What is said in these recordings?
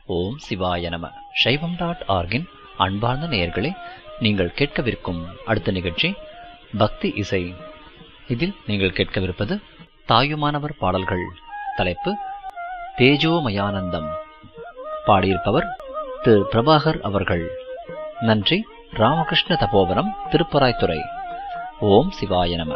ஓம் சிவாய நம சைவம் டாட் ஆர்கின் அன்பார்ந்த நேயர்களே நீங்கள் கேட்கவிருக்கும் அடுத்த நிகழ்ச்சி பக்தி இசை இதில் நீங்கள் கேட்கவிருப்பது தாயுமானவர் பாடல்கள் தலைப்பு தேஜோமயானந்தம் பாடியிருப்பவர் திரு பிரபாகர் அவர்கள் நன்றி ராமகிருஷ்ண தபோவனம் திருப்பராய்த்துறை ஓம் சிவாய நம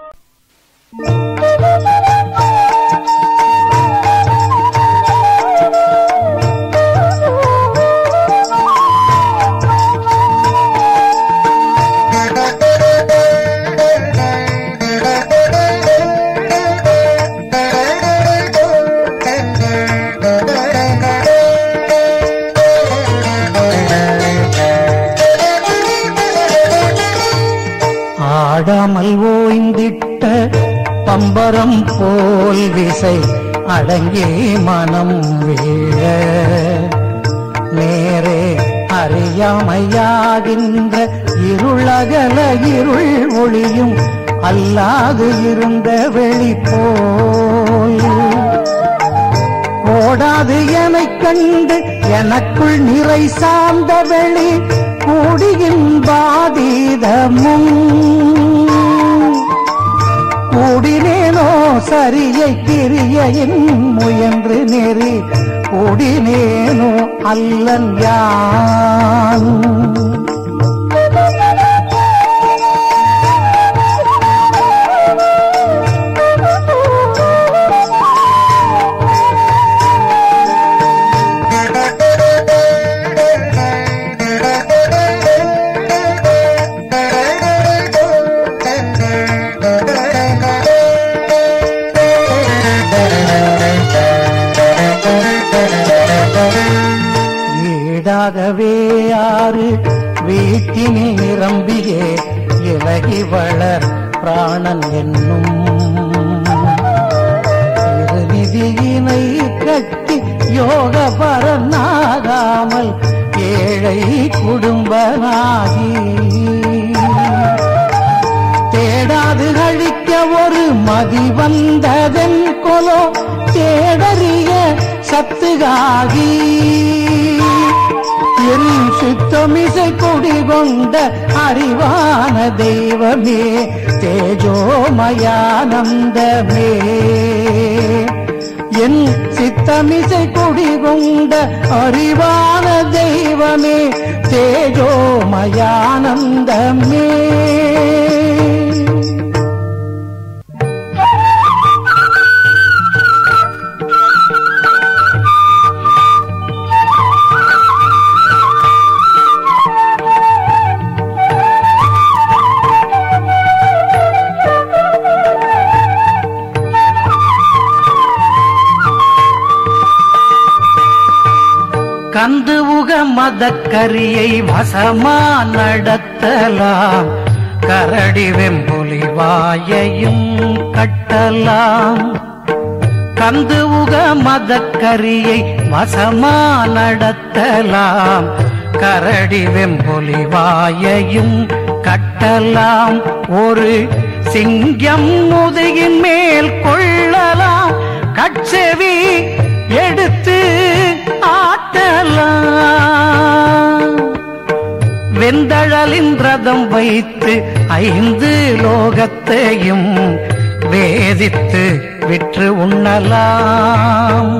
ஆடாமல் ஓய்ந்திட்ட பம்பரம் போல் விசை அடங்கி மனம் வீழ நேரே அறியாமையாகின்ற இருளகல இருள் ஒளியும் அல்லாது இருந்த வெளி போல் ஓடாது எனக் கண்டு எனக்குள் நிறை சார்ந்த வெளி கூடியின் பாதீதமும் கூடினேனோ சரியை கிரியையின் முயன்று நெறி கூடினேனோ அல்லன் யான் ஈடாகவே ஆறு வீட்டினில் நிரம்பியே இலகி வளர் பிராணன் என்னும் திருநிதியினை கட்டி யோக பரனாகாமல் ஏழை குடும்பனாகி தேடாது அழிக்க ஒரு மதி வந்ததன் கொலோ தேடறிய சத்துகாகி என் சித்தமிசை குடிகொண்ட அறிவான தெய்வமே தேஜோமயானந்தமே என் சித்தமிசை குடிகொண்ட அறிவான தெய்வமே தேஜோமயானந்தமே கந்து உக மதக்கரியை வசமா நடத்தலாம் கரடி வெம்புலி வாயையும் கட்டலாம் கந்து உக மதக்கரியை வசமா நடத்தலாம் கரடி வெம்பொலி வாயையும் கட்டலாம் ஒரு சிங்கம் முதுகின் மேல் கொள்ளலாம் கட்செவி எடுத்து ஆட்டலாம் வெந்தழலின் ரதம் வைத்து ஐந்து லோகத்தையும் வேதித்து விற்று உண்ணலாம்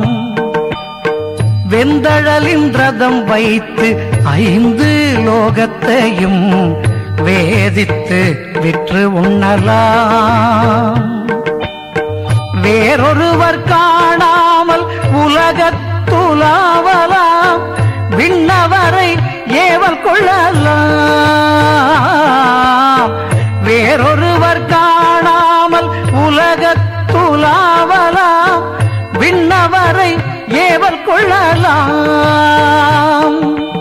வெந்தழலின் ரதம் வைத்து ஐந்து லோகத்தையும் வேதித்து விற்று உண்ணலாம் வேறொருவர் காணாமல் உலகத்துலாவலாம் விண்ணவரை ஏவல் கொள்ளலாம் வேறொருவர் காணாமல் உலகத்துலாவலாம் விண்ணவரை ஏவல் கொள்ளலாம்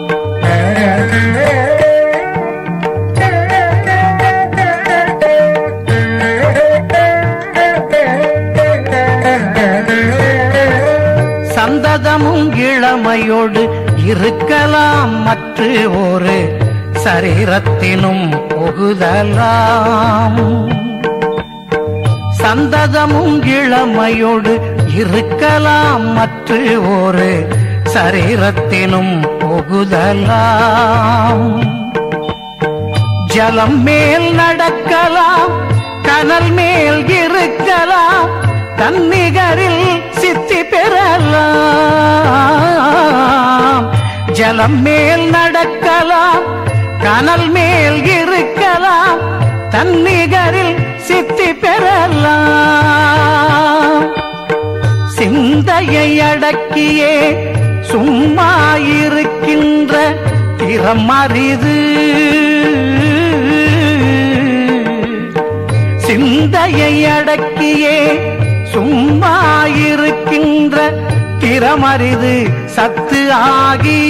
சந்ததமும் இளமையோடு இருக்கலாம் மற்ற ஒரு சரீரத்தினும் புகுதலாம் சந்ததமும் இளமையோடு இருக்கலாம் மற்ற ஒரு சரீரத்தினும் புகுதலாம் ஜலம் மேல் நடக்கலாம் கனல் மேல் இருக்கலாம் தன்னிகரில் சித்தி பெறலாம் ஜலம் மேல் நடக்கலாம் கனல் மேல் இருக்கலாம் தன்னிகரில் சித்தி பெறலாம் சிந்தையை அடக்கியே சும்மா இருக்கின்ற திறம் அரிது சிந்தையை அடக்கியே சும்மா இருக்கின்ற திறமரிது சத்து ஆகி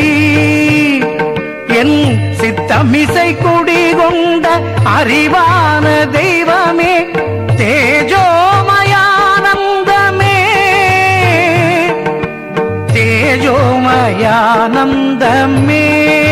என் சித்தமிசை குடி கொண்ட அறிவான தெய்வமே தேஜோமயானந்தமே தேஜோமயானந்தமே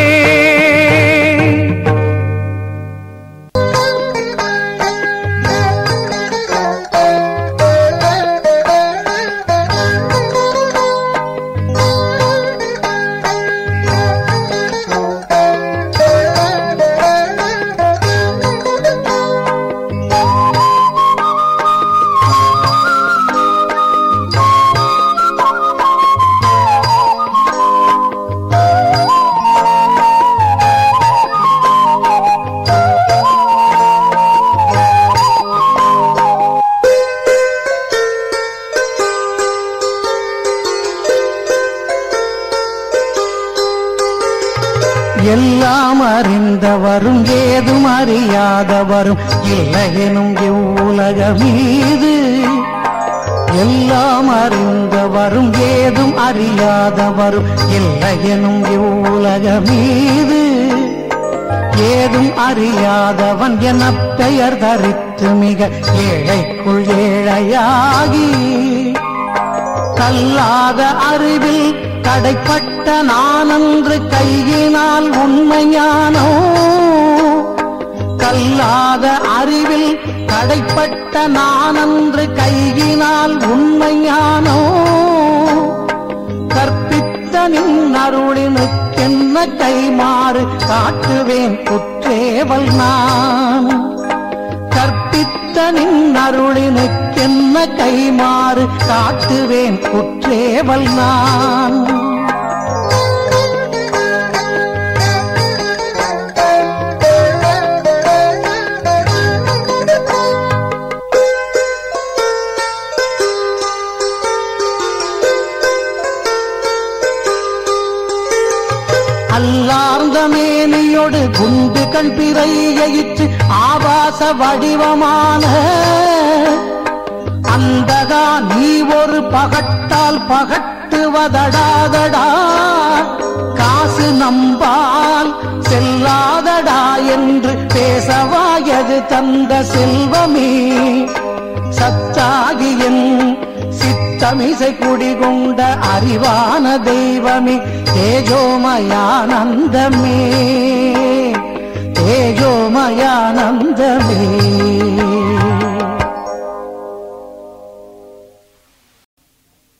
எல்லாம் அறிந்தவரும் ஏதும் அறியாதவரும் இல்லையெனும் இவ்வுலக மீது எல்லாம் அறிந்தவரும் ஏதும் அறியாதவரும் இல்லையெனும் இவ்வுலக மீது ஏதும் அறியாதவன் என பெயர் தரித்து மிக ஏழைக்குள் ஏழையாகி கல்லாத அறிவில் கடைப்பட்ட நானன்று கையினால் உண்மையானோ கல்லாத அறிவில் கடைப்பட்ட நானன்று கையினால் உண்மையானோ கற்பித்த நின் அருளினுக்கென்ன கைமாறு காட்டுவேன் குற்றேவல் நான் கற்பித்த நின் அருளினுக்கென்ன கைமாறு காட்டுவேன் குற்றேவல் நான் அல்லார்ந்த மேனியோடு குண்டு கண் பிறையிற்று ஆபாச வடிவமான அந்தகா நீ ஒரு பகட்டால் பகட்டுவதடாதடா காசு நம்பால் செல்லாதடா என்று பேசவாயது தந்த செல்வமே சத்தாகியன் சித்தமிசை குடிகொண்ட அறிவான தெய்வமே தேஜோமயானந்தமே தேஜோமயானந்தமே